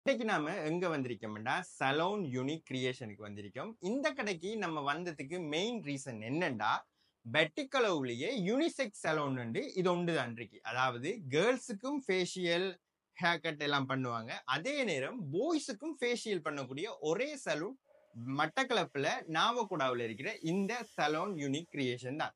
இன்னைக்கு நாம எங்க வந்திருக்கோம்டா சலோன் யூனிக் கிரியேஷனுக்கு வந்திருக்கோம் இந்த கடைக்கு நம்ம வந்ததுக்கு மெயின் ரீசன் என்னண்டா பெட்டிக்கலவுலயே யூனிசெக்ஸ் சலோன் வந்து இது ஒன்று தான் இருக்கு அதாவது கேர்ள்ஸுக்கும் ஃபேஷியல் ஹேர் கட் எல்லாம் பண்ணுவாங்க அதே நேரம் பாய்ஸுக்கும் ஃபேஷியல் பண்ணக்கூடிய ஒரே சலூன் மட்டக்களப்புல நாவக்குடாவில் இருக்கிற இந்த சலோன் யூனிக் கிரியேஷன் தான்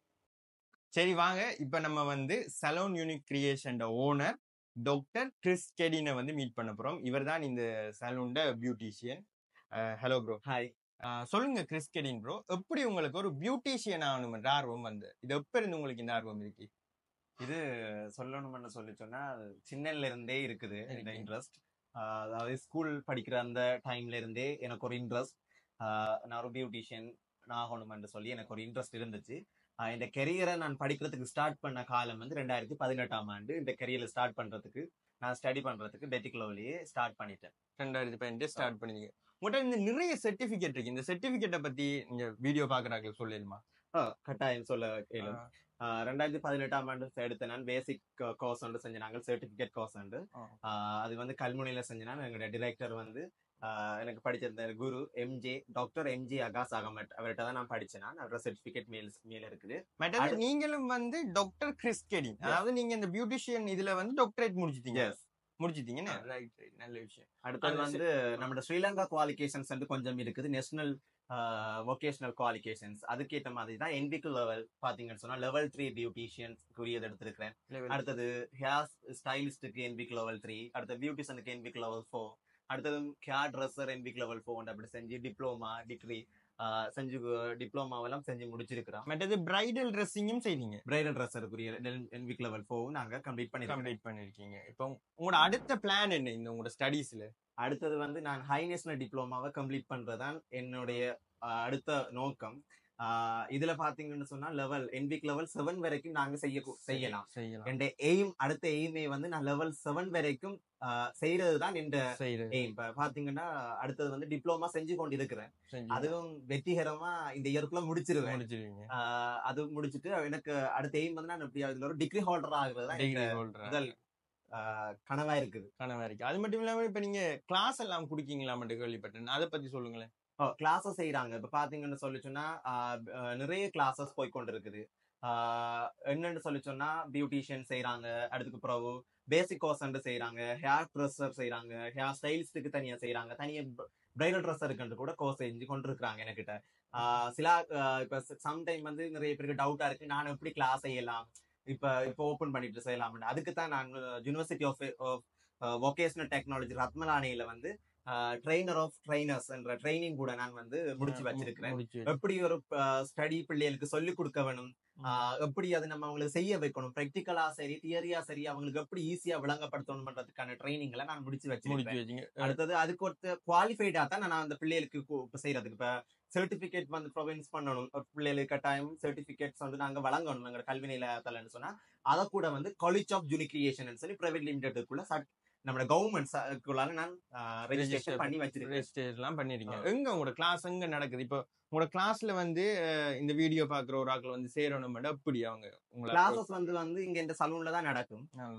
சரி வாங்க இப்ப நம்ம வந்து salon unique creation owner doctor Chris கெடினை வந்து மீட் பண்ண போறோம் இவர் தான் இந்த சலூன்ட பியூட்டிஷியன் ஹலோ ப்ரோ ஹாய் சொல்லுங்க கிறிஸ் கெடின் ப்ரோ எப்படி உங்களுக்கு ஒரு பியூட்டிஷியன் ஆகணும்ன்ற ஆர்வம் வந்து இது எப்ப இருந்து உங்களுக்கு இந்த ஆர்வம் இருக்கு இது சொல்லணும்னு சொல்லி சொன்னா சின்னல இருந்தே இருக்குது இந்த இருக்கு. இன்ட்ரெஸ்ட் அதாவது ஸ்கூல் படிக்கிற அந்த டைம்ல இருந்தே எனக்கு ஒரு இன்ட்ரெஸ்ட் நான் ஒரு பியூட்டிஷியன் ஆகணும்னு சொல்லி எனக்கு ஒரு இன்ட்ரெஸ்ட் இருந்துச்சு ஆஹ் இந்த கெரியரை நான் படிக்கிறதுக்கு ஸ்டார்ட் பண்ண காலம் வந்து ரெண்டாயிரத்தி பதினெட்டாம் ஆண்டு இந்த கெரியரை ஸ்டார்ட் பண்றதுக்கு நான் ஸ்டடி பண்றதுக்கு பெட்டிகுலர்லயே ஸ்டார்ட் பண்ணிட்டேன் ரெண்டாயிரத்தி பதினெட்டு ஸ்டார்ட் பண்ணீங்க உங்கள்கிட்ட இந்த நிறைய சர்டிபிகேட் இருக்கு இந்த சர்டிபிகேட்டை பத்தி நீங்க வீடியோ பாக்குறாங்க சொல்லிடுமா ஆஹ் கட்டாயம் சொல்ல கேளு ஆஹ் ரெண்டாயிரத்தி பதினெட்டாம் ஆண்டு எடுத்த நான் பேசிக் கோர்ஸ் வந்து செஞ்ச நாங்கள் சர்டிபிகேட் கோர்ஸ் உண்டு ஆ. ஆஹ் அது வந்து கல்முனையில செஞ்ச நான் எங்களுடைய டிரெக்டர் வந்து ஆஹ் எனக்கு படிச்சிருந்த குரு MJ doctor MJ Akas Ahmed அவர்கிட்ட தான் நான் படிச்சேன் நான் அவரோட சர்டிபிகேட் மேல் மேல இருக்குது மற்றது அடுத்து- நீங்களும் வந்து டாக்டர் கிறிஸ் கெடின் அதாவது நீங்க இந்த பியூட்டிஷியன் இதுல வந்து டாக்டரேட் முடிச்சிட்டீங்க Yes. முடிச்சிட்டீங்க ரைட் ரைட் நல்ல விஷயம் அடுத்தது அது வந்து நம்ம ஸ்ரீலங்கா குவாலிஃபிகேஷன்ஸ் வந்து கொஞ்சம் இருக்குது நேஷனல் வொகேஷனல் குவாலிஃபிகேஷன்ஸ் அதுக்கேற்ற மாதிரி தான் என்விக்கு லெவல் பாத்தீங்கன்னு சொன்னா லெவல் த்ரீ பியூட்டிஷியன்ஸ் குறியது எடுத்திருக்கிறேன் அடுத்தது ஹேர் ஸ்டைலிஸ்டுக்கு என்பிக் லெவல் த்ரீ அடுத்த பியூட்டிஷனுக்கு என்பிக் லெவல் ஃபோர் அடுத்தது hair dresser NVQ level four அப்படி செஞ்சு டிப்ளமா டிகிரி செஞ்சு டிப்ளமாவெல்லாம் செஞ்சு முடிச்சிருக்கிறோம் மற்றது பிரைடல் ட்ரெஸ்ஸிங்கும் செய்வீங்க பிரைடல் ட்ரெஸ்ஸருக்குரிய என்பிக் லெவல் ஃபோர் நாங்க கம்ப்ளீட் பண்ணிருக்கோம் கம்ப்ளீட் பண்ணிருக்கீங்க இப்போ உங்களோட அடுத்த பிளான் என்ன இந்த உங்களோட ஸ்டடீஸ்ல அடுத்தது வந்து நான் ஹை நேஷனல் டிப்ளமாவை கம்ப்ளீட் பண்றதுதான் என்னுடைய ஆஹ், அடுத்த நோக்கம் ஆஹ், இதுல பாத்தீங்கன்னு சொன்னா லெவல் என்பிக் லெவல் செவன் வரைக்கும் நாங்க செய்ய செய்யலாம் செய்யலாம் என் எய்ம் அடுத்த எய்மே வந்து நான் லெவல் செவன் வரைக்கும் செய்யறது தான் என் செய்யறது எய்ம் இப்ப பாத்தீங்கன்னா அடுத்தது வந்து டிப்ளமா செஞ்சு கொண்டு இருக்கிறேன் செஞ்சு அதுவும் வெற்றிகரமா இந்த இயருக்குள்ள முடிச்சிருவேன் முடிச்சிருவீங்க ஆஹ் அது முடிச்சிட்டு எனக்கு அடுத்த எய்ம் வந்து நான் எப்படி அதுல ஒரு டிகிரி ஹோல்டர் ஆகுறது தான் டிகிரி என்னோட ஹோல்டர் முதல் ஆஹ் கனவா இருக்குது கனவா இருக்கு அது மட்டும் இல்லாம இப்ப நீங்க கிளாஸ் எல்லாம் குடிக்கீங்களா மட்டும் கேள்விப்பட்டேன் அதை பத்தி சொல்லுங்களேன் கிளாஸஸ் செய்யறாங்க இப்ப பாத்தீங்கன்னு சொல்லி சொன்னா ஆஹ் ஆஹ் நிறைய கிளாஸஸ் போய் கொண்டு இருக்குது ஆஹ் என்னன்னு சொல்லி சொன்னா பியூட்டிஷியன் செய்யறாங்க அதுக்கு பிறகு பேசிக் கோர்ஸ் செய்யறாங்க ஹேர் ட்ரெஸ்ஸர் செய்யறாங்க ஹேர் ஸ்டைலிஸ்டுக்கு தனியா செய்யறாங்க தனியா பிரைடல் ட்ரெஸ்ஸருக்கு கூட கோர்ஸ் செஞ்சு கொண்டு இருக்கிறாங்க என்கிட்ட ஆஹ் சில ஆஹ் இப்ப சம்டைம் வந்து நிறைய பேருக்கு டவுட்டா இருக்கு நான் எப்படி கிளாஸ் செய்யலாம் இப்ப இப்ப ஓபன் பண்ணிட்டு செய்யலாம் அதுக்கு தான் நான் யூனிவர்சிட்டி ஆஃப் வொகேஷனல் டெக்னாலஜி ரத்மலானியில வந்து ட்ரெயினர் ஆஃப் ட்ரைனர்ஸ் என்ற ட்ரைனிங் கூட நான் வந்து முடிச்சு வச்சிருக்கிறேன் முடிச்சு எப்படி ஒரு ஸ்டடி பிள்ளைகளுக்கு சொல்லி கொடுக்க வேணும் ஆஹ் எப்படி அதை நம்ம அவங்களுக்கு செய்ய வைக்கணும் ப்ராக்டிக்கலா சரி தியரியா சரி அவங்களுக்கு எப்படி ஈஸியா விளங்கப்படுத்தணும்ன்றதுக்கான ட்ரைனிங் எல்லாம் நான் முடிச்சு முடிச்சு வச்சிருக்கேன் வச்சீங்க அடுத்தது அதுக்கு ஒருத்த குவாலிஃபைடா தான் நான் அந்த பிள்ளைகளுக்கு கு- இப்ப செய்யறதுக்கு இப்ப சர்டிபிகேட் வந்து ப்ரொவைன்ஸ் பண்ணணும் ஒரு பிள்ளைகளுக்கு கட்டாயம் சர்டிபிகேட்ஸ் வந்து நாங்க வழங்கணும் எங்க கல்வி நிலையத்தலன்னு சொன்னா அதை கூட வந்து காலேஜ் ஆஃப் ஜூனிக்ரியேஷன் சொல்லி பிரைவேட் லிமிடெடுக்குள்ள நம்மளோட கவர்மெண்ட்ஸ்க்குள்ளால நான் ரெஜிஸ்ட்ரேஷன் பண்ணி வச்சிருக்கேன் ரெஜிஸ்டர் எல்லாம் பண்ணிருக்கீங்க எங்க உங்களோட கிளாஸ் எங்க நடக்குது இப்போ உங்களோட கிளாஸ்ல வந்து அஹ், இந்த வீடியோ பாக்குற ஒரு ஆக்கள் வந்து சேரணும் அப்படி அவங்க உங்களை கிளாஸஸ் வந்து வந்து இங்க இந்த சலூன்ல தான் நடக்கும்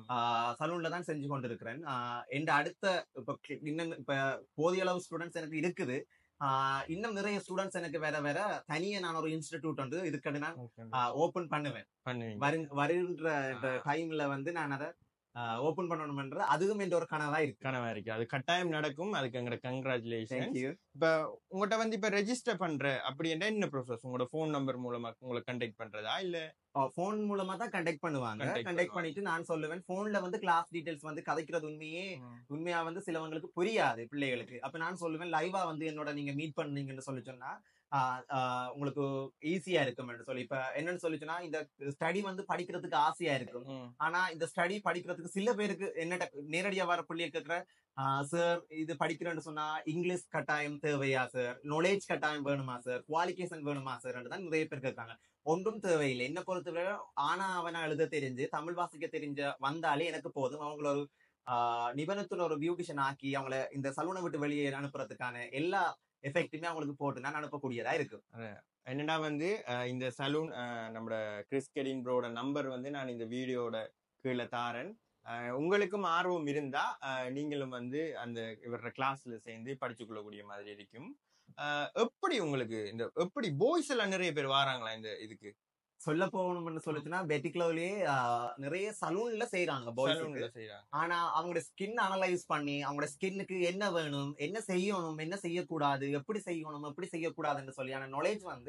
சலூன்ல தான் செஞ்சு கொண்டிருக்கிறேன் ஆஹ் எந்த அடுத்த இப்ப cl- இன்னும் இப்ப போதிய அளவு ஸ்டூடெண்ட்ஸ் எனக்கு இருக்குது ஆஹ் இன்னும் நிறைய ஸ்டூடெண்ட்ஸ் எனக்கு வேற வேற தனியா நான் ஒரு இன்ஸ்டிடியூட் வந்து இதுக்கு நான் ஓபன் பண்ணுவேன் பண்ணுவீங்க வரு வருகின்ற டைம்ல வந்து நான் அதை ஓபன் பண்ணணும்ன்ற அதுவும் என்ற ஒரு கனவா இருக்கு கனவா இருக்கு அது கட்டாயம் நடக்கும் அதுக்கு எங்கட கங்க்ராச்சுலேஷன் தேங்க்யூ இப்ப உங்கள்கிட்ட வந்து இப்ப ரெஜிஸ்டர் பண்ற அப்படி என்ன என்ன ப்ரோசஸ் உங்களோட ஃபோன் நம்பர் மூலமா உங்களை கண்டெக்ட் பண்றதா இல்ல போன் மூலமா தான் கண்டக்ட் பண்ணுவாங்க Contact கண்டக்ட் பண்ணுவாங்க. பண்ணிட்டு நான் சொல்லுவேன் போன்ல வந்து கிளாஸ் டீடைல்ஸ் வந்து கதைக்கிறது உண்மையே உண்மையா வந்து சிலவங்களுக்கு புரியாது பிள்ளைகளுக்கு அப்ப நான் சொல்லுவேன் லைவா வந்து என்னோட நீங்க மீட் பண்ணீங்கன்னு சொல்லி சொன்னா ஆஹ் ஆஹ் உங்களுக்கு ஈஸியா இருக்கும் சொல்லி இப்ப என்னன்னு சொல்லி சொன்னா இந்த ஸ்டடி வந்து படிக்கிறதுக்கு ஆசையா இருக்கும் ம். ஆனா இந்த ஸ்டடி படிக்கிறதுக்கு சில பேருக்கு என்ன நேரடியா வர பிள்ளைய கேட்கிற சார் இது படிக்கிறேன்னு சொன்னா இங்கிலீஷ் கட்டாயம் தேவையா சார் knowledge கட்டாயம் வேணுமா சார் குவாலிஃபிகேஷன் வேணுமா சார் தான் நிறைய பேர் கேட்காங்க ஒன்றும் தேவையில்லை என்ன பொறுத்தவரை ஆனா அவனா எழுத தெரிஞ்சு தமிழ் வாசிக்க தெரிஞ்ச வந்தாலே எனக்கு போதும் அவங்கள ஒரு ஆஹ் நிபுணத்துவ ஒரு பியூட்டிஷியன் ஆக்கி அவங்கள இந்த சலூனை விட்டு வெளியே அனுப்புறதுக்கான எல்லா எஃபெக்ட்டுமே அவங்களுக்கு போட்டு நான் அனுப்பக்கூடியதா இருக்கு என்னடா வந்து அஹ், இந்த சலூன் நம்மளோட கிறிஸ் கெடின் ப்ரோட நம்பர் வந்து நான் இந்த வீடியோட கீழே தாரேன் அஹ் உங்களுக்கும் ஆர்வம் இருந்தா அஹ் நீங்களும் வந்து அந்த இவர கிளாஸ்ல சேர்ந்து படிச்சு கொள்ளக்கூடிய மாதிரி இருக்கும் அஹ் எப்படி உங்களுக்கு இந்த எப்படி பாய்ஸ் எல்லாம் நிறைய பேர் வராங்களா இந்த இதுக்கு சொல்ல போகணும்னு சொல்லிச்சுன்னா பெட்டிகுலர்லயே நிறைய சலூன்ல செய்யறாங்க பாய்ஸ் சலூன்ல செய்யறாங்க ஆனா அவங்களோட ஸ்கின் அனலைஸ் பண்ணி அவங்களோட ஸ்கின்னுக்கு என்ன வேணும் என்ன செய்யணும் என்ன செய்யக்கூடாது எப்படி செய்யணும் எப்படி செய்யக்கூடாதுன்னு சொல்லியான நாலேஜ் வந்து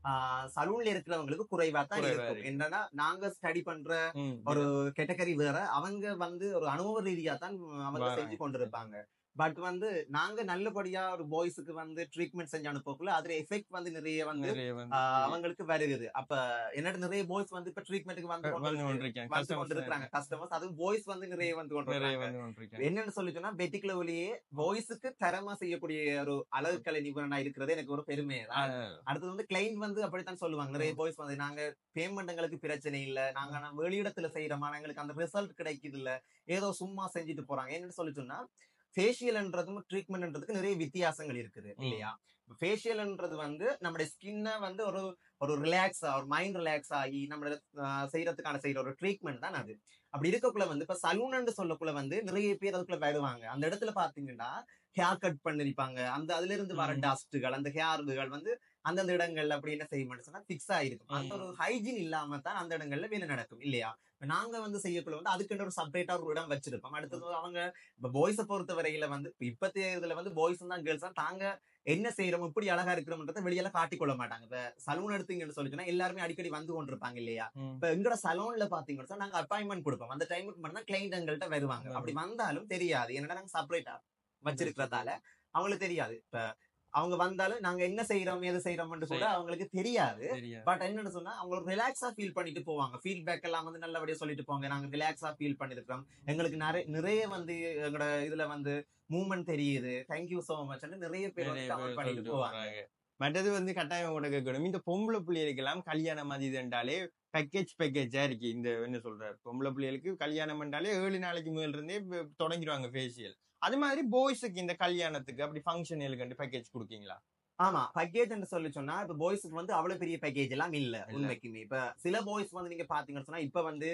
சலூன்ல இருக்கிறவங்களுக்கு குறைவா தான் குறைவா இருக்கும் இருக்கு. என்னன்னா நாங்க ஸ்டடி பண்ற ம், ஒரு கேட்டகரி வேற அவங்க வந்து ஒரு அனுபவ ரீதியா தான் அவங்க வராங்க. செஞ்சு கொண்டிருப்பாங்க பட் வந்து நாங்க நல்லபடியா ஒரு பாய்ஸுக்கு வந்து ட்ரீட்மெண்ட் செஞ்சு அனுப்பக்குள்ள அதுல எஃபெக்ட் வந்து நிறைய வந்து நிறைய வந்து ஆஹ் அவங்களுக்கு வருகுது அப்ப என்னோட நிறைய பாய்ஸ் வந்து இப்ப ட்ரீட்மெண்ட்டுக்கு வந்து வந்து கொண்டு கொண்டிருக்காங்க. வந்து Customers கொண்டிருக்காங்க கஸ்டமர்ஸ் அது பாய்ஸ் வந்து நிறைய வந்து நிறைய கொண்டிருக்காங்க வந்து கொண்டிருக்காங்க. என்னன்னு சொல்லி சொன்னா பெட்டிகுலர்லயே பாய்ஸுக்கு தரமா செய்யக்கூடிய ஒரு அழகுக்கலை நிபுணனா இருக்கிறது எனக்கு ஒரு பெருமை தான் அடுத்தது வந்து கிளைண்ட் வந்து அப்படித்தான் சொல்லுவாங்க நிறைய பாய்ஸ் வந்து நாங்க பேமெண்ட் எங்களுக்கு பிரச்சனை இல்ல நாங்க ஆனா வெளியிடத்துல செய்யறோமா எங்களுக்கு அந்த ரிசல்ட் கிடைக்குது இல்ல ஏதோ சும்மா செஞ்சுட்டு போறாங்க என்னன்னு சொல்லி சொன்னா ஃபேஷியல்ன்றதும் ட்ரீட்மெண்ட்ன்றதுக்கு நிறைய வித்தியாசங்கள் இருக்குது ம். இல்லையா ஃபேஷியல்ன்றது வந்து நம்மளுடைய ஸ்கின்னை வந்து ஒரு ஒரு ரிலாக்ஸா ஒரு மைண்ட் ரிலாக்ஸ் ஆகி நம்மளோட ஆஹ், செய்யறதுக்கான செய்யற ஒரு ட்ரீட்மெண்ட் தான் அது அப்படி இருக்கக்குள்ள வந்து இப்ப சலூன் சொல்லக்குள்ள வந்து நிறைய பேர் அதுக்குள்ள வருவாங்க அந்த இடத்துல பாத்தீங்கன்னா ஹேர் கட் பண்ணிருப்பாங்க அந்த அதுல இருந்து வர ம். டஸ்ட்டுகள் அந்த ஹேர்கள் வந்து அந்தந்த இடங்கள்ல அப்படி என்ன செய்ய சொன்னா பிக்ஸ் ஆயிருக்கும் அந்த ஒரு ஹைஜீன் இல்லாம தான் அந்த இடங்கள்ல வேலை நடக்கும் இல்லையா இப்ப நாங்க வந்து செய்யக்குள்ள வந்து அதுக்குன்னு ஒரு செப்பரேட்டா ஒரு இடம் வச்சிருப்போம் அடுத்தது அவங்க இப்ப பாய்ஸை பொறுத்த வரையில வந்து இப்ப இப்பத்திய இதுல வந்து பாய்ஸ் தான் கேர்ள்ஸ் தான் தாங்க என்ன செய்யறோம் இப்படி அழகா இருக்கிறோம்ன்றத வெளியில காட்டிக்கொள்ள மாட்டாங்க இப்ப சலூன் எடுத்தீங்கன்னு சொல்லி சொன்னா எல்லாருமே அடிக்கடி வந்து கொண்டிருப்பாங்க இல்லையா ம். இப்ப எங்கட சலூன்ல பாத்தீங்கன்னா சொன்னா நாங்க அப்பாயின்மெண்ட் கொடுப்போம் அந்த டைமுக்கு மட்டும் தான் கிளைண்ட் எங்கள்கிட்ட வருவாங்க அப்படி வந்தாலும் தெரியாது என்னடா நாங்க செப்பரேட்டா வச்சிருக்கிறதால அவங்களுக்கு தெரியாது இப்ப அவங்க வந்தாலும் நாங்க என்ன செய்யறோம் எது செய்யறோம்னு கூட அவங்களுக்கு தெரியாது தெரியாது. பட் என்னன்னு சொன்னா அவங்க ரிலாக்ஸா ஃபீல் பண்ணிட்டு போவாங்க ஃபீட்பேக் எல்லாம் வந்து நல்லபடியா சொல்லிட்டு போவாங்க நாங்க ரிலாக்ஸா ஃபீல் பண்ணிருக்கோம் எங்களுக்கு நிறைய நிறைய வந்து எங்களோட இதுல வந்து மூமெண்ட் தெரியுது தேங்க்யூ சோ மச் நிறைய பேர் வந்து நிறைய கமெண்ட் பேர் பண்ணிட்டு சொல்லிட்டு போவாங்க போறாங்க. மற்றது வந்து கட்டாயம் கூட கேட்கணும் இந்த பொம்பளை பிள்ளைகளுக்கெல்லாம் கல்யாணம் அது இதுண்டாலே பேக்கேஜ் பேக்கேஜா இருக்கு இந்த என்ன சொல்ற பொம்பளை பிள்ளைகளுக்கு கல்யாணம் பண்ணாலே ஏழு நாளைக்கு முதல்ல இருந்தே இப்ப தொடங்கிடுவாங்க ஃபேஷியல் அது மாதிரி பாய்ஸுக்கு இந்த கல்யாணத்துக்கு அப்படி ஃபங்க்ஷன் பேக்கேஜ் கொடுக்கீங்களா ஆமா பேக்கேஜ் சொல்லி சொன்னா இப்ப பாய்ஸ்க்கு வந்து அவ்வளவு பெரிய பேக்கேஜ் எல்லாம் இல்ல இல்ல. உண்மைக்குமே இப்ப சில பாய்ஸ் வந்து நீங்க பாத்தீங்கன்னு சொன்னா இப்ப வந்து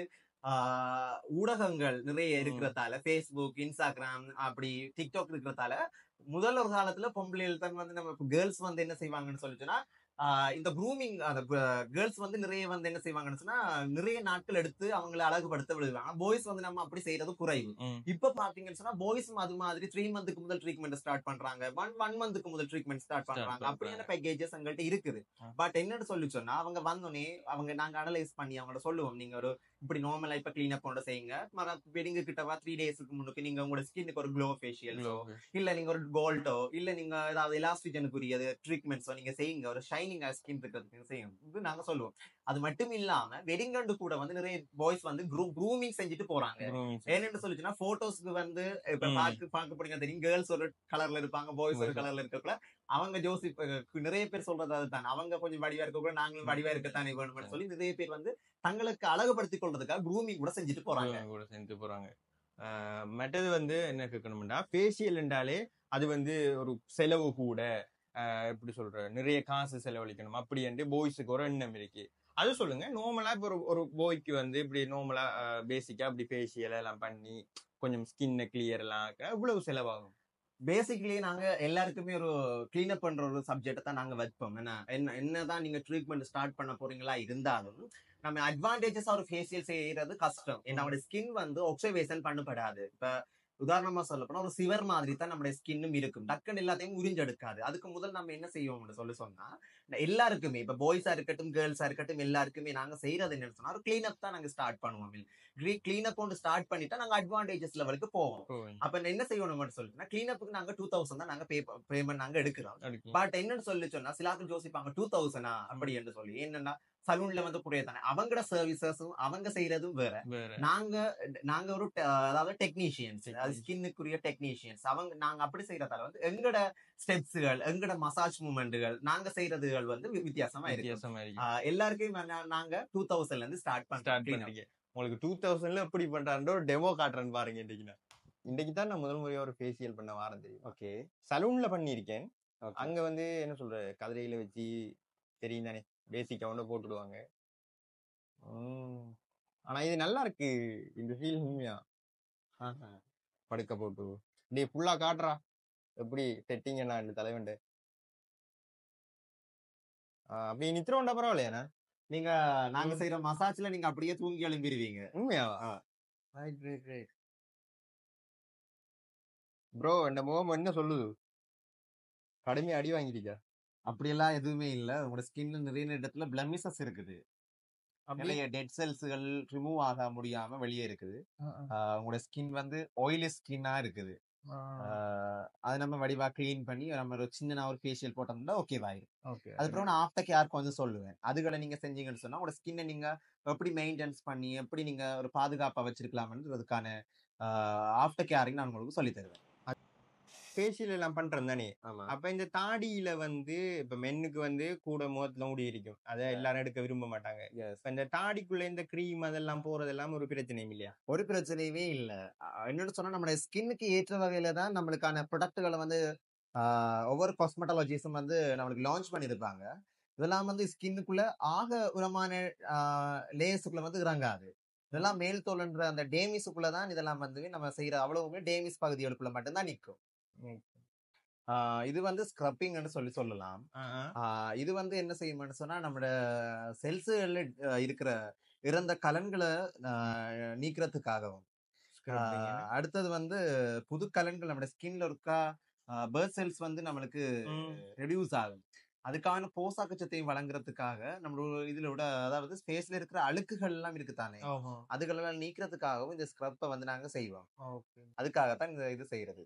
ஆஹ், ஊடகங்கள் நிறைய இருக்கிறதால ஃபேஸ்புக் இன்ஸ்டாகிராம் அப்படி டிக்டாக் இருக்கிறதால முதல் ஒரு காலத்துல பொம்பளைகள் தான் வந்து நம்ம கேர்ள்ஸ் வந்து என்ன செய்வாங்கன்னு சொல்லி சொன்னா ஆஹ், இந்த க்ரூமிங் அந்த கேர்ள்ஸ் வந்து நிறைய வந்து என்ன செய்வாங்கன்னு சொன்னா நிறைய நாட்கள் எடுத்து அவங்களை அழகுபடுத்த விடுவாங்க பாய்ஸ் வந்து நம்ம அப்படி செய்யறது குறைவு ம். இப்ப பாத்தீங்கன்னு சொன்னா பாய்ஸும் அது மாதிரி த்ரீ மந்த்துக்கு முதல் ட்ரீட்மெண்ட் ஸ்டார்ட் பண்றாங்க ஒன் ஒன் மந்த்துக்கு முதல் ட்ரீட்மெண்ட் ஸ்டார்ட் பண்றாங்க பண்றாங்க. அப்படியான பேக்கேஜஸ் எங்கள்கிட்ட இருக்குது ஆ. பட் என்னன்னு சொல்லி சொன்னா அவங்க வந்தோடனே அவங்க நாங்க அனலைஸ் பண்ணி அவங்கள சொல்லுவோம் நீங்க ஒரு இப்படி நார்மலா இப்ப கிளீன் அப் செய்யுங்க மர வெடிங்க கிட்டவா த்ரீ டேஸ்க்கு முன்னுக்கு நீங்க உங்களோட ஸ்கின்னுக்கு ஒரு க்ளோ ஃபேஷியல் இல்ல நீங்க ஒரு கோல்டோ இல்ல நீங்க ஏதாவது எலாஸ்டிஜனுக்குரியது ட்ரீட்மெண்ட்ஸோ நீங்க செய்யுங்க ஒரு ஷைனிங் ஸ்கின் இருக்கிறதுக்கு செய்யுங்க இது நாங்க சொல்லுவோம் அது மட்டும் இல்லாம வெடிங்கண்டு கூட வந்து நிறைய பாய்ஸ் வந்து க்ரூமிங் செஞ்சுட்டு போறாங்க ஏன்னு சொல்லிச்சுன்னா போட்டோஸ்க்கு வந்து இப்ப ம். பாக்க பாக்க போறீங்க தெரியும் கேர்ள்ஸ் ஒரு கலர்ல இருப்பாங்க பாய்ஸ் ஒரு கலர்ல இருக்கக்குள்ள அவங்க ஜோசி இப்ப நிறைய பேர் சொல்றது அதுதான் அவங்க கொஞ்சம் வடிவா இருக்கக்குள்ள நாங்களும் வடிவா இருக்கத்தானே வேணும்னு சொல்லி நிறைய பேர் வந்து தங்களுக்கு அழகுபடுத்திக் கொள்றதுக்காக க்ரூமிங் கூட செஞ்சுட்டு போறாங்க கூட சேர்ந்து போறாங்க ஆஹ் மற்றது வந்து என்ன கேட்கணும்னா ஃபேஷியல் என்றாலே அது வந்து ஒரு செலவு கூட ஆஹ் எப்படி சொல்ற நிறைய காசு செலவழிக்கணும் அப்படி என்று பாய்ஸுக்கு ஒரு எண்ணம் இருக்கு அது சொல்லுங்க நார்மலா இப்போ ஒரு ஒரு பாய்க்கு வந்து இப்படி நார்மலா பேசிக்கா இப்படி ஃபேஷியல் எல்லாம் பண்ணி கொஞ்சம் ஸ்கின்னை கிளியர் எல்லாம் ஆக்க இவ்வளவு செலவாகும் பேசிக்கலி நாங்க எல்லாருக்குமே ஒரு கிளீனப் பண்ற ஒரு சப்ஜெக்ட் தான் நாங்க வைப்போம் என்ன என்ன என்னதான் நீங்க ட்ரீட்மெண்ட் ஸ்டார்ட் பண்ண போறீங்களா இருந்தாலும் நம்ம அட்வான்டேஜஸ் ஒரு ஃபேஷியல் செய்யறது கஷ்டம் என்னோட ஸ்கின் வந்து ஒப்சர்வேஷன் பண்ணப்படாது இப்ப உதாரணமா சொல்ல போனா ஒரு சிவர் மாதிரி தான் நம்மளுடைய ஸ்கின்னும் இருக்கும் டக்குன்னு எல்லாத்தையும் உறிஞ்செடுக்காது அதுக்கு முதல் நம்ம என்ன செய்வோம்னு சொல்லி சொன்னா எல்லாருக்குமே இப்ப பாய்ஸா இருக்கட்டும் கேர்ள்ஸா இருக்கட்டும் எல்லாருக்குமே நாங்க செய்யறது என்னன்னு சொன்னா ஒரு கிளீனப் தான் நாங்க ஸ்டார்ட் பண்ணுவோம் கிளீனப் ஒன்று ஸ்டார்ட் பண்ணிட்டா நாங்க அட்வான்டேஜஸ் லெவலுக்கு போவோம் அப்ப என்ன செய்யணும்னு சொல்லிட்டுனா கிளீனப்புக்கு நாங்க டூ தௌசண்ட் தான் நாங்க பே பேமெண்ட் நாங்க எடுக்கிறோம் பட் என்னன்னு சொல்லி சொன்னா சிலாக்கு யோசிப்பாங்க டூ தௌசண்டா அப்படி என்று சொல்லி என்னன்னா சலூன்ல வந்து புரிய தானே அவங்களோட சர்வீசஸும் அவங்க செய்யறதும் வேற வேற நாங்க நாங்க ஒரு te- அதாவது டெக்னீஷியன்ஸ் அது ஸ்கின்னுக்குரிய டெக்னீஷியன்ஸ் அவங்க நாங்க அப்படி செய்யறதால வந்து எங்கட ஸ்டெப்ஸ்கள் எங்கட மசாஜ் மூமெண்ட்டுகள் நாங்க செய்யறதுகள் வந்து வி- வித்தியாசமா இருக்கு வித்தியாசமா இருக்கு ஆஹ் எல்லாருக்கும் நா- நாங்க டூ தௌசண்ட்ல இருந்து ஸ்டார்ட் ஸ்டார்ட் பண்றோம் பண்றீங்க உங்களுக்கு டூ தௌசண்ட்ல எப்படி பண்றாருன்ற ஒரு டெமோ காட்டுறேன்னு பாருங்க இன்னைக்கு நான் இன்னைக்கு தான் நான் முதல் முறையா ஒரு ஃபேஷியல் பண்ண வாரம் தெரியும் ஓகே சலூன்ல பண்ணியிருக்கேன் அங்க வந்து என்ன சொல்ற கதிரையில வச்சு தெரியும் தானே பேசிக் ஒன்று போட்டுடுவாங்க உம். ஆனா இது நல்லா இருக்கு இந்த ஃபீல் உண்மையா படுக்க போட்டு டேய் ஃபுல்லா காட்டுறா எப்படி செட்டிங் என்ன இந்த தலைவன்டு அப்படி நித்திரோண்டா பரவாயில்லையாண்ணா நீங்க நாங்க செய்யற மசாஜ்ல நீங்க அப்படியே தூங்கி எழும்பிடுவீங்க உண்மையாவா ஆ. ரைட் ரைட் ரைட் ப்ரோ இந்த முகம் என்ன சொல்லுது கடுமையா அடி வாங்கிட்டீங்க அப்படியெல்லாம் எதுவுமே இல்ல உங்களோட ஸ்கின்ல நிறைய இடத்துல பிளமிசஸ் இருக்குது நிறைய டெட் செல்ஸ்கள் ரிமூவ் ஆக முடியாம வெளியே இருக்குது ஆஹ் உங்களோட ஸ்கின் வந்து ஆயிலி ஸ்கின்னா இருக்குது ஆஹ் அதை நம்ம வடிவா க்ளீன் பண்ணி நம்ம ஒரு சின்ன ஒரு ஃபேஷியல் போட்டோம்னா ஓகேவாயிரும் ஓகே அதுக்கப்புறம் நான் ஆஃப்டர் கேர் வந்து சொல்லுவேன் அதுகளை நீங்க செஞ்சீங்கன்னு சொன்னா உங்களோட ஸ்கின்னை நீங்க எப்படி மெயின்டைன்ஸ் பண்ணி எப்படி நீங்க ஒரு பாதுகாப்பா வச்சிருக்கலாம்ன்றதுக்கான ஆஃப்டர் கேரிங் நான் உங்களுக்கு சொல்லி தருவேன் ஃபேஷியல் எல்லாம் பண்றேன் தானே ஆமா அப்ப இந்த தாடியில வந்து இப்ப மென்னுக்கு வந்து கூட முகத்துல முடி இருக்கும் அதை எல்லாரும் எடுக்க விரும்ப மாட்டாங்க இப்ப இந்த தாடிக்குள்ள இந்த க்ரீம் அதெல்லாம் போறதெல்லாம் ஒரு பிரச்சனையும் இல்லையா ஒரு பிரச்சனையுமே இல்ல அஹ் என்னன்னு சொன்னா நம்மளுடைய ஸ்கின்னுக்கு ஏற்ற வகையில தான் நம்மளுக்கான ப்ரொடக்ட்களை வந்து ஆஹ் ஒவ்வொரு காஸ்மெட்டாலஜிஸும் வந்து நம்மளுக்கு லான்ச் பண்ணியிருப்பாங்க இதெல்லாம் வந்து ஸ்கின்னுக்குள்ள ஆக உரமான லேயர்ஸுக்குள்ள வந்து இறங்காது இதெல்லாம் மேல் தோல்ன்ற அந்த டேமிஸுக்குள்ள தான் இதெல்லாம் வந்து நம்ம செய்யற அவ்வளவுமே டேமிஸ் பகுதிகளுக்குள்ள மட்டும்தான் நிற்கும் ஆஹ் இது வந்து ஸ்க்ரப்பிங்னு சொல்லி சொல்லலாம் ஆஹ் இது வந்து என்ன செய்யும்னு சொன்னா நம்மளோட செல்ஸுகள்ல இருக்கிற இறந்த கலன்களை ஆஹ் நீக்கிறதுக்காகவும் ஆஹ் அடுத்தது வந்து புது கலன்கள் நம்ம ஸ்கின்ல இருக்கா பேர்த் செல்ஸ் வந்து நம்மளுக்கு ரெடியூஸ் ஆகும் அதுக்கான போசாக்கச்சத்தையும் வழங்குறதுக்காக நம்மளோட இதுல விட அதாவது ஸ்பேஸ்ல இருக்கிற அழுக்குகள் எல்லாம் இருக்கு தானே அதுகளெல்லாம் நீக்கிறதுக்காகவும் இந்த ஸ்க்ரப்பை வந்து நாங்க செய்வோம் ஓகே அதுக்காகத்தான் இந்த இது செய்யறது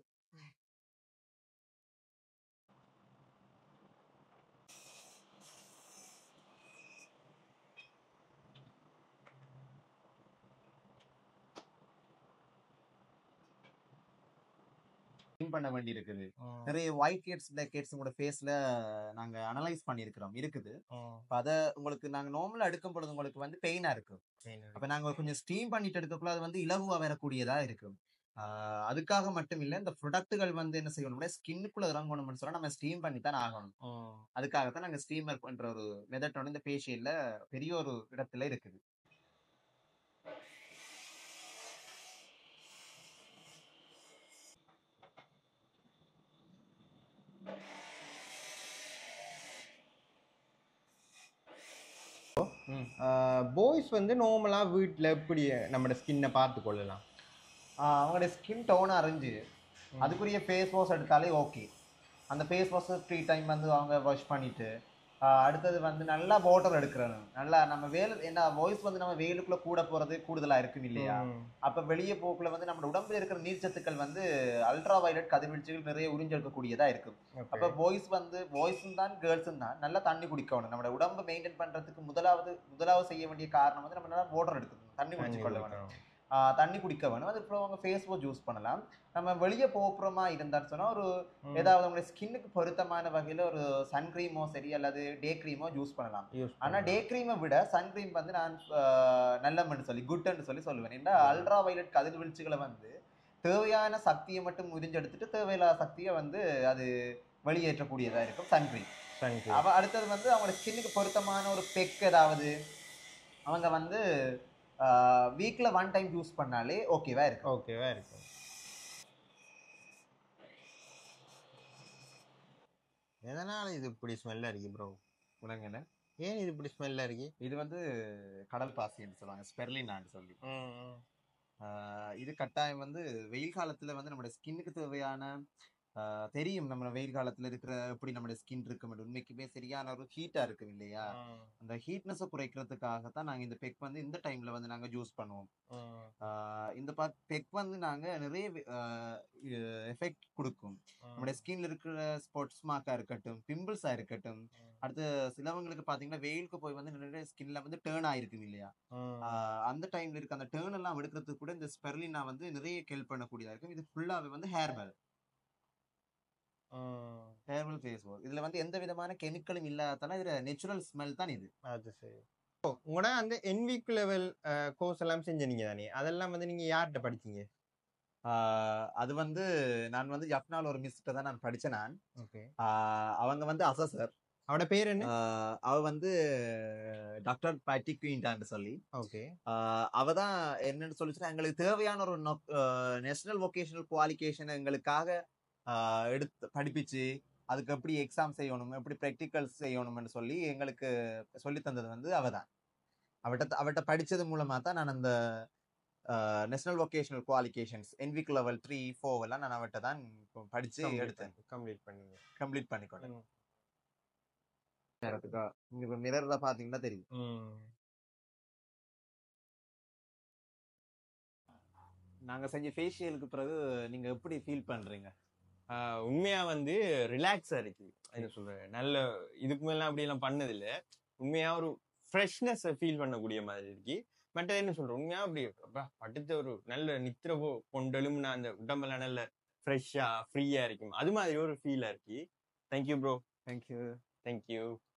clean பண்ண வேண்டி இருக்குது நிறைய ஒயிட் கேட்ஸ் பிளாக் கேட்ஸ் உங்களோட ஃபேஸ்ல நாங்க அனலைஸ் பண்ணியிருக்கிறோம் இருக்குது அப்ப அதை உங்களுக்கு நாங்க நார்மலா எடுக்கும் பொழுது உங்களுக்கு வந்து பெயினா இருக்கும் அப்ப நாங்க கொஞ்சம் ஸ்டீம் பண்ணிட்டு எடுக்கக்குள்ள அது வந்து இலகுவா வரக்கூடியதா இருக்கும் ஆஹ் அதுக்காக மட்டும் இல்ல இந்த ப்ரொடக்ட்டுகள் வந்து என்ன செய்யணும்னா ஸ்கின்னுக்குள்ள இறங்கணும்னு சொன்னா நம்ம ஸ்டீம் பண்ணி தான் ஆகணும் அதுக்காகத்தான் நாங்க ஸ்டீமர் பண்ற ஒரு மெத்தட் இந்த ஃபேஷியல்ல பெரிய ஒரு இடத்துல இருக்குது பாய்ஸ் வந்து நார்மலா வீட்ல எப்படி நம்மட ஸ்கின்னை பார்த்து கொள்ளலாம் ஆஹ் அவங்களோட ஸ்கின் டோன் அறிஞ்சு அதுக்குரிய ஃபேஸ் வாஷ் எடுத்தாலே ஓகே அந்த ஃபேஸ் வாஷ் த்ரீ டைம் வந்து அவங்க வாஷ் பண்ணிட்டு ஆஹ் அடுத்தது வந்து நல்லா வாட்டர் எடுக்கிறணும் நல்லா நம்ம வேலு என்ன வாய்ஸ் வந்து நம்ம வெயிலுக்குள்ள கூட போறது கூடுதலா இருக்கும் இல்லையா அப்ப வெளியே போக்குள்ள வந்து நம்ம உடம்புல இருக்கிற நீர்ச்சத்துக்கள் வந்து அல்ட்ரா வயலட் கதிர்வீழ்ச்சிகள் நிறைய உறிஞ்செடுக்கக்கூடியதா இருக்கும் அப்ப பாய்ஸ் வந்து பாய்ஸும் தான் கேர்ள்ஸும் தான் நல்லா தண்ணி குடிக்கணும் நம்ம உடம்பை மெயின்டைன் பண்றதுக்கு முதலாவது முதலாவது செய்ய வேண்டிய காரணம் வந்து நம்ம நல்லா வாட்டர் எடுக்கணும் தண்ணி குடிச்சு கொள்ள வேணும் ஆஹ் தண்ணி குடிக்க வேணும் அதுக்கப்புறம் அவங்க ஃபேஸ் வாஷ் யூஸ் பண்ணலாம் நம்ம வெளியே போப்புறமா இருந்தான்னு சொன்னா ஒரு ஏதாவது உங்களுடைய ஸ்கின்னுக்கு பொருத்தமான வகையில ஒரு சன் கிரீமோ சரி அல்லது டே கிரீமோ யூஸ் பண்ணலாம் ஆனா டே கிரீமை விட சன் கிரீம் வந்து நான் ஆஹ் நல்லமன்னு சொல்லி குட்ன்னு சொல்லி சொல்லுவேன் ஏன்னா அல்ட்ரா வயலட் கதிர்வீழ்ச்சிகளை வந்து தேவையான சக்தியை மட்டும் உறிஞ்செடுத்துட்டு தேவையில்லாத சக்தியை வந்து அது வெளியேற்றக்கூடியதா இருக்கும் சன் கிரீம் அவ அடுத்தது வந்து அவங்களோட ஸ்கின்னுக்கு பொருத்தமான ஒரு பெக் ஏதாவது அவங்க வந்து வீக்ல ஒன் டைம் யூஸ் பண்ணாலே ஓகேவா இருக்கு ஓகேவா இருக்கும் எதனால இது இப்படி ஸ்மெல்லா இருக்கு ப்ரோ உலகங்க ஏன் இது இப்படி ஸ்மெல்லா இருக்கு இது வந்து கடல் பாசின்னு சொல்லுவாங்க ஸ்பெர்லினான்னு சொல்லி ஆஹ் இது கட்டாயம் வந்து வெயில் காலத்துல வந்து நம்மளோட ஸ்கின்னுக்கு தேவையான ஆஹ் தெரியும் நம்ம வெயில் காலத்துல இருக்கிற எப்படி நம்மளோட ஸ்கின் இருக்கும் உண்மைக்குமே சரியான ஒரு ஹீட்டா இருக்கும் இல்லையா அந்த ஹீட்னஸை குறைக்கிறதுக்காகத்தான் நாங்க இந்த பெக் வந்து இந்த டைம்ல வந்து நாங்க யூஸ் பண்ணுவோம் ஆஹ் இந்த பெக் வந்து நாங்க நிறைய எஃபெக்ட் கொடுக்கும் நம்மளுடைய ஸ்கின்ல இருக்கிற ஸ்பாட்ஸ் மார்க்கா இருக்கட்டும் பிம்பிள்ஸா இருக்கட்டும் அடுத்து சிலவங்களுக்கு பாத்தீங்கன்னா வெயிலுக்கு போய் வந்து நிறைய ஸ்கின்ல வந்து டேர்ன் ஆயிருக்கும் இல்லையா ஆஹ் அந்த டைம்ல இருக்க அந்த டேர்ன் எல்லாம் எடுக்கிறதுக்கு கூட இந்த ஸ்பெர்லினா வந்து நிறைய ஹெல்ப் பண்ணக்கூடியதா இருக்கும் இது ஃபுல்லாவே வந்து ஹேர்பெல் ஹேர்பெல் ஃபேஸ் வாஷ் இதுல வந்து எந்த விதமான கெமிக்கலும் இல்லாததால இதுல நேச்சுரல் ஸ்மெல் தான் இது அது சரி உங்களோட அந்த என்விக் லெவல் கோர்ஸ் எல்லாம் செஞ்சீங்க தானே அதெல்லாம் வந்து நீங்க யார்கிட்ட படிச்சீங்க ஆஹ் அது வந்து நான் வந்து ஜப்னால ஒரு மிஸ்கிட்ட தான் நான் படிச்சேன் நான் ஓகே ஆஹ் அவங்க வந்து அசசர் அவட பேர் என்ன ஆஹ் அவ வந்து டாக்டர் பேட்டி குயின்டான்னு சொல்லி ஓகே ஆஹ் அவ தான் என்னன்னு சொல்லிச்சுன்னா எங்களுக்கு தேவையான ஒரு நேஷனல் வொகேஷனல் குவாலிஃபிகேஷன் எங்களுக்காக ஆஹ் எடுத்து படிப்பிச்சு அதுக்கு எப்படி எக்ஸாம் செய்யணும் எப்படி ப்ராக்டிகல்ஸ் செய்யணும்னு சொல்லி எங்களுக்கு சொல்லி தந்தது வந்து அவ தான் அவட்ட அவட்ட படிச்சது மூலமா தான் நான் அந்த national vocational qualifications NVQ level three four எல்லாம் நான் அவட்ட தான் இப்போ படிச்சு எடுத்தேன் கம்ப்ளீட் பண்ணுங்க கம்ப்ளீட் பண்ணிக்கொண்டேன் ம். நேரத்துக்கா இங்க இப்ப மிரர்ல பாத்தீங்கன்னா தெரியும் ம். நாங்க செஞ்ச ஃபேஷியலுக்கு பிறகு நீங்க எப்படி ஃபீல் பண்றீங்க ஆஹ் உண்மையா வந்து ரிலாக்ஸா இருக்கு என்ன சொல்றேன் நல்ல இதுக்கு மேல அப்படி எல்லாம் பண்ணது இல்ல உண்மையா ஒரு ஃப்ரெஷ்னஸ் ஃபீல் பண்ணக்கூடிய மாதிரி இருக்கு மற்ற என்ன சொல்றேன் உண்மையா அப்படி அப்பா, படுத்த ஒரு நல்ல நித்திர கொண்டெலும்னா அந்த உடம்பெல்லாம் நல்ல ஃப்ரெஷ்ஷா ஃப்ரீயா இருக்கும் அது மாதிரி ஒரு ஃபீலா இருக்கு தேங்க்யூ ப்ரோ தேங்க்யூ தேங்க்யூ